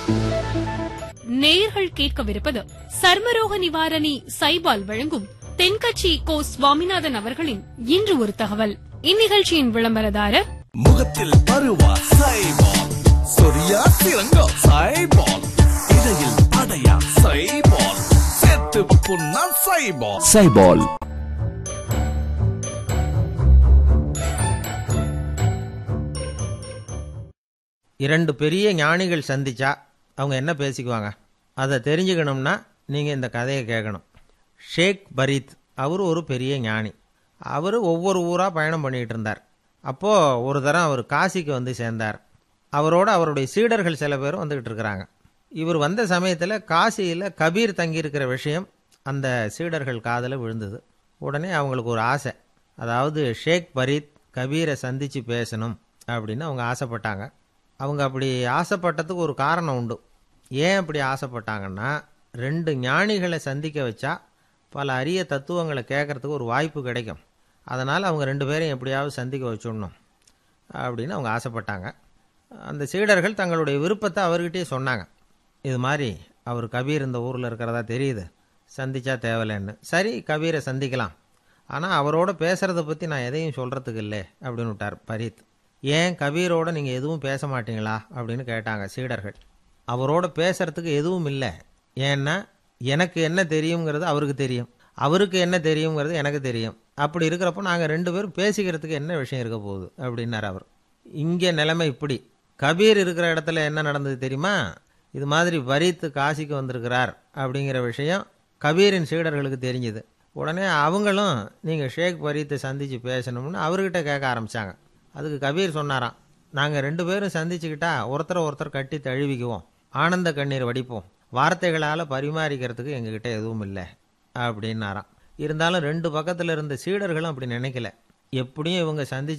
நேயர்கள் கேட்கவிருப்பது சர்மரோக நிவாரணி சைபால் வழங்கும் தென்கட்சி கோ சுவாமிநாதன் அவர்களின் இன்று ஒரு தகவல் இந்நிகழ்ச்சியின் விளம்பரதாரர் முகத்தில் பருவா சைபால் சொரியா சிறங்கா சைபால் இடையில் அடையா சைபால் செத்து புண்ணா சைபால் சைபால் இரண்டு பெரிய ஞானிகள் சந்திச்சா அவங்க என்ன பேசிக்குவாங்க அதை தெரிஞ்சுக்கணும்னா நீங்கள் இந்த கதையை கேட்கணும் ஷேக் பரீத் அவர் ஒரு பெரிய ஞானி அவர் ஒவ்வொரு ஊராக பயணம் பண்ணிகிட்டு இருந்தார் அப்போது ஒரு தரம் அவர் காசிக்கு வந்து சேர்ந்தார் அவரோட அவருடைய சீடர்கள் சில பேரும் வந்துக்கிட்டு இருக்கிறாங்க இவர் வந்த சமயத்தில் காசியில் கபீர் தங்கியிருக்கிற விஷயம் அந்த சீடர்கள் காதில் விழுந்தது உடனே அவங்களுக்கு ஒரு ஆசை அதாவது ஷேக் பரீத் கபீரை சந்தித்து பேசணும் அப்படின்னு அவங்க ஆசைப்பட்டாங்க அவங்க அப்படி ஆசைப்பட்டதுக்கு ஒரு காரணம் உண்டு ஏன் அப்படி ஆசைப்பட்டாங்கன்னா ரெண்டு ஞானிகளை சந்திக்க வச்சா பல அரிய தத்துவங்களை கேட்கறதுக்கு ஒரு வாய்ப்பு கிடைக்கும் அதனால் அவங்க ரெண்டு பேரையும் எப்படியாவது சந்திக்க வச்சுடணும் அப்படின்னு அவங்க ஆசைப்பட்டாங்க அந்த சீடர்கள் தங்களுடைய விருப்பத்தை அவர்கிட்டயே சொன்னாங்க இது மாதிரி அவர் கபீர் இந்த ஊரில் இருக்கிறதா தெரியுது சந்திச்சா தேவையில்லைன்னு சரி கபீரை சந்திக்கலாம் ஆனால் அவரோட பேசுகிறத பற்றி நான் எதையும் சொல்கிறதுக்கு இல்லை அப்படின்னு விட்டார் பரீத் ஏன் கபீரோட நீங்கள் எதுவும் பேச மாட்டீங்களா அப்படின்னு கேட்டாங்க சீடர்கள் அவரோட பேசுறதுக்கு எதுவும் இல்லை ஏன்னா எனக்கு என்ன தெரியுங்கிறது அவருக்கு தெரியும் அவருக்கு என்ன தெரியுங்கிறது எனக்கு தெரியும் அப்படி இருக்கிறப்போ நாங்கள் ரெண்டு பேரும் பேசிக்கிறதுக்கு என்ன விஷயம் இருக்க போகுது அப்படின்னார் அவர் இங்கே நிலைமை இப்படி கபீர் இருக்கிற இடத்துல என்ன நடந்தது தெரியுமா இது மாதிரி பரீத்து காசிக்கு வந்திருக்கிறார் அப்படிங்கிற விஷயம் கபீரின் சீடர்களுக்கு தெரிஞ்சுது உடனே அவங்களும் நீங்கள் ஷேக் பரீத்தை சந்தித்து பேசணும்னு அவர்கிட்ட கேட்க ஆரம்பித்தாங்க அதுக்கு கபீர் சொன்னாராம் நாங்கள் ரெண்டு பேரும் சந்திச்சுக்கிட்டா ஒருத்தரை ஒருத்தர் கட்டி தழுவிக்குவோம் ஆனந்த கண்ணீர் வடிப்போம் வார்த்தைகளால் பரிமாறிக்கிறதுக்கு எங்ககிட்ட எதுவும் இல்லை அப்படின்னாராம் இருந்தாலும் ரெண்டு பக்கத்தில் இருந்த சீடர்களும் அப்படி நினைக்கல எப்படியும் இவங்க சந்திச்சு